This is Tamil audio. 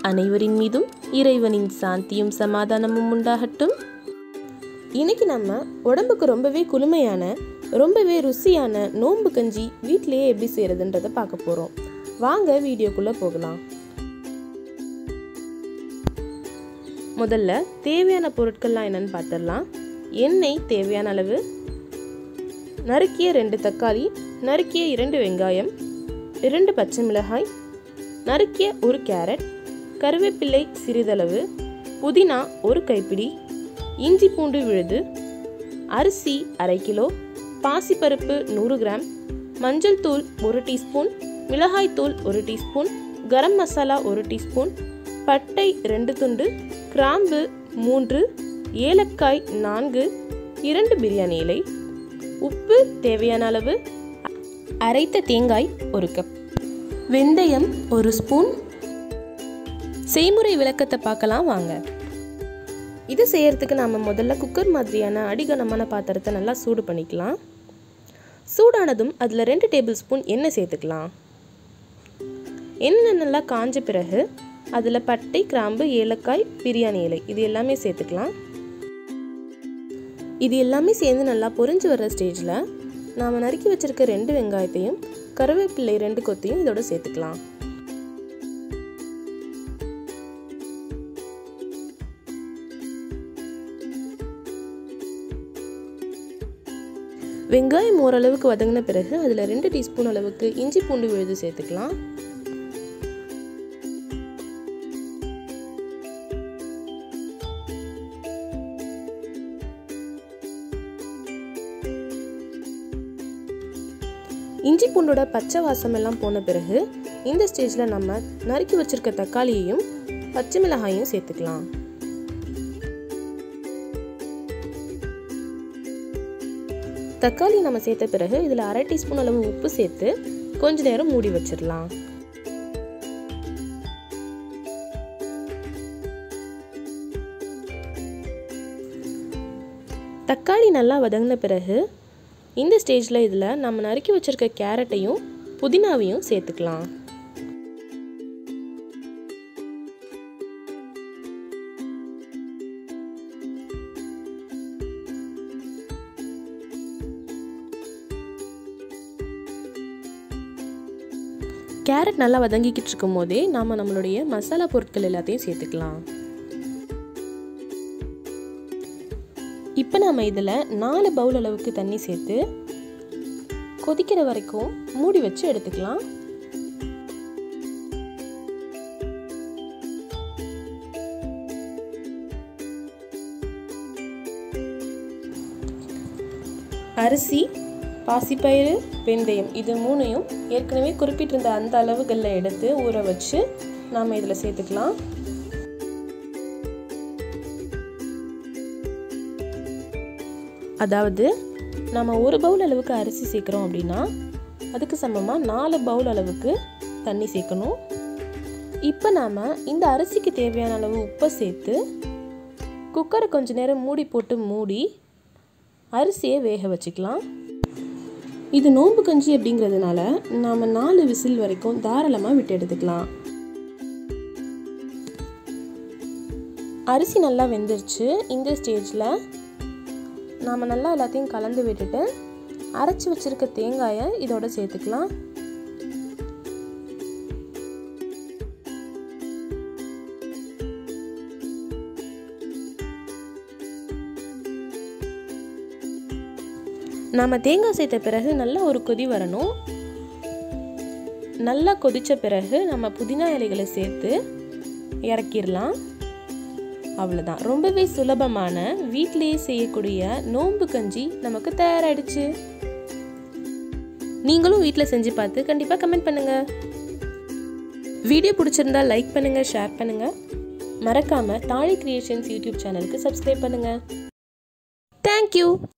அனைவரின் மீதும் இறைவனின் சாந்தியும் சமாதானமும் உண்டாகட்டும் இன்னைக்கு நம்ம உடம்புக்கு ரொம்பவே குளுமையான ரொம்பவே ருசியான நோன்பு கஞ்சி வீட்டிலேயே எப்படி செய்யறதுன்றதை பார்க்க போகிறோம் வாங்க வீடியோக்குள்ளே போகலாம் முதல்ல தேவையான பொருட்கள்லாம் என்னன்னு பார்த்துடலாம் எண்ணெய் தேவையான அளவு நறுக்கிய ரெண்டு தக்காளி நறுக்கிய இரண்டு வெங்காயம் இரண்டு பச்சை மிளகாய் நறுக்கிய ஒரு கேரட் கருவேப்பிள்ளை சிறிதளவு புதினா ஒரு கைப்பிடி இஞ்சி பூண்டு விழுது அரிசி அரை கிலோ பாசிப்பருப்பு நூறு கிராம் மஞ்சள் தூள் ஒரு டீஸ்பூன் மிளகாய் தூள் ஒரு டீஸ்பூன் கரம் மசாலா ஒரு டீஸ்பூன் பட்டை ரெண்டு துண்டு கிராம்பு மூன்று ஏலக்காய் நான்கு இரண்டு பிரியாணி இலை உப்பு தேவையான அளவு அரைத்த தேங்காய் ஒரு கப் வெந்தயம் ஒரு ஸ்பூன் செய்முறை விளக்கத்தை பார்க்கலாம் வாங்க இது செய்யறதுக்கு நாம் முதல்ல குக்கர் மாதிரியான அடிகனமான பாத்திரத்தை நல்லா சூடு பண்ணிக்கலாம் சூடானதும் அதில் ரெண்டு டேபிள் ஸ்பூன் எண்ணெய் சேர்த்துக்கலாம் எண்ணெய் நல்லா காஞ்ச பிறகு அதில் பட்டை கிராம்பு ஏலக்காய் பிரியாணி இலை இது எல்லாமே சேர்த்துக்கலாம் இது எல்லாமே சேர்ந்து நல்லா பொரிஞ்சு வர்ற ஸ்டேஜில் நாம் நறுக்கி வச்சிருக்க ரெண்டு வெங்காயத்தையும் கருவேப்பிள்ளை ரெண்டு கொத்தையும் இதோட சேர்த்துக்கலாம் வெங்காயம் ஓரளவுக்கு வதங்கின பிறகு அதில் ரெண்டு டீஸ்பூன் அளவுக்கு இஞ்சி பூண்டு விழுது சேர்த்துக்கலாம் இஞ்சி பூண்டோட பச்சை வாசம் எல்லாம் போன பிறகு இந்த ஸ்டேஜில் நம்ம நறுக்கி வச்சிருக்க தக்காளியையும் பச்சை மிளகாயும் சேர்த்துக்கலாம் தக்காளி நம்ம சேர்த்த பிறகு இதில் அரை டீஸ்பூன் அளவு உப்பு சேர்த்து கொஞ்ச நேரம் மூடி வச்சிடலாம் தக்காளி நல்லா வதங்கின பிறகு இந்த ஸ்டேஜில் இதில் நம்ம நறுக்கி வச்சிருக்க கேரட்டையும் புதினாவையும் சேர்த்துக்கலாம் கேரட் நல்லா வதங்கிக்கிட்டு இருக்கும் போதே நாம் நம்மளுடைய மசாலா பொருட்கள் எல்லாத்தையும் சேர்த்துக்கலாம் இப்போ நாம் இதில் நாலு பவுல் அளவுக்கு தண்ணி சேர்த்து கொதிக்கிற வரைக்கும் மூடி வச்சு எடுத்துக்கலாம் அரிசி பாசிப்பயிறு வெந்தயம் இது மூணையும் ஏற்கனவே குறிப்பிட்டிருந்த அந்த அளவுகளில் எடுத்து ஊற வச்சு நாம் இதில் சேர்த்துக்கலாம் அதாவது நம்ம ஒரு பவுல் அளவுக்கு அரிசி சேர்க்குறோம் அப்படின்னா அதுக்கு சமமாக நாலு பவுல் அளவுக்கு தண்ணி சேர்க்கணும் இப்போ நாம் இந்த அரிசிக்கு தேவையான அளவு உப்பை சேர்த்து குக்கரை கொஞ்ச நேரம் மூடி போட்டு மூடி அரிசியை வேக வச்சுக்கலாம் இது நோன்பு கஞ்சி அப்படிங்கிறதுனால நாம் நாலு விசில் வரைக்கும் தாராளமாக விட்டு எடுத்துக்கலாம் அரிசி நல்லா வெந்துருச்சு இந்த ஸ்டேஜில் நாம் நல்லா எல்லாத்தையும் கலந்து விட்டுட்டு அரைச்சி வச்சுருக்க தேங்காயை இதோட சேர்த்துக்கலாம் நாம் தேங்காய் சேர்த்த பிறகு நல்லா ஒரு கொதி வரணும் நல்லா கொதித்த பிறகு நம்ம புதினா இலைகளை சேர்த்து இறக்கிடலாம் அவ்வளோதான் ரொம்பவே சுலபமான வீட்டிலேயே செய்யக்கூடிய நோன்பு கஞ்சி நமக்கு தயாராகிடுச்சு நீங்களும் வீட்டில் செஞ்சு பார்த்து கண்டிப்பாக கமெண்ட் பண்ணுங்கள் வீடியோ பிடிச்சிருந்தா லைக் பண்ணுங்கள் ஷேர் பண்ணுங்கள் மறக்காமல் தாழி கிரியேஷன்ஸ் யூடியூப் சேனலுக்கு சப்ஸ்கிரைப் பண்ணுங்கள் தேங்க்யூ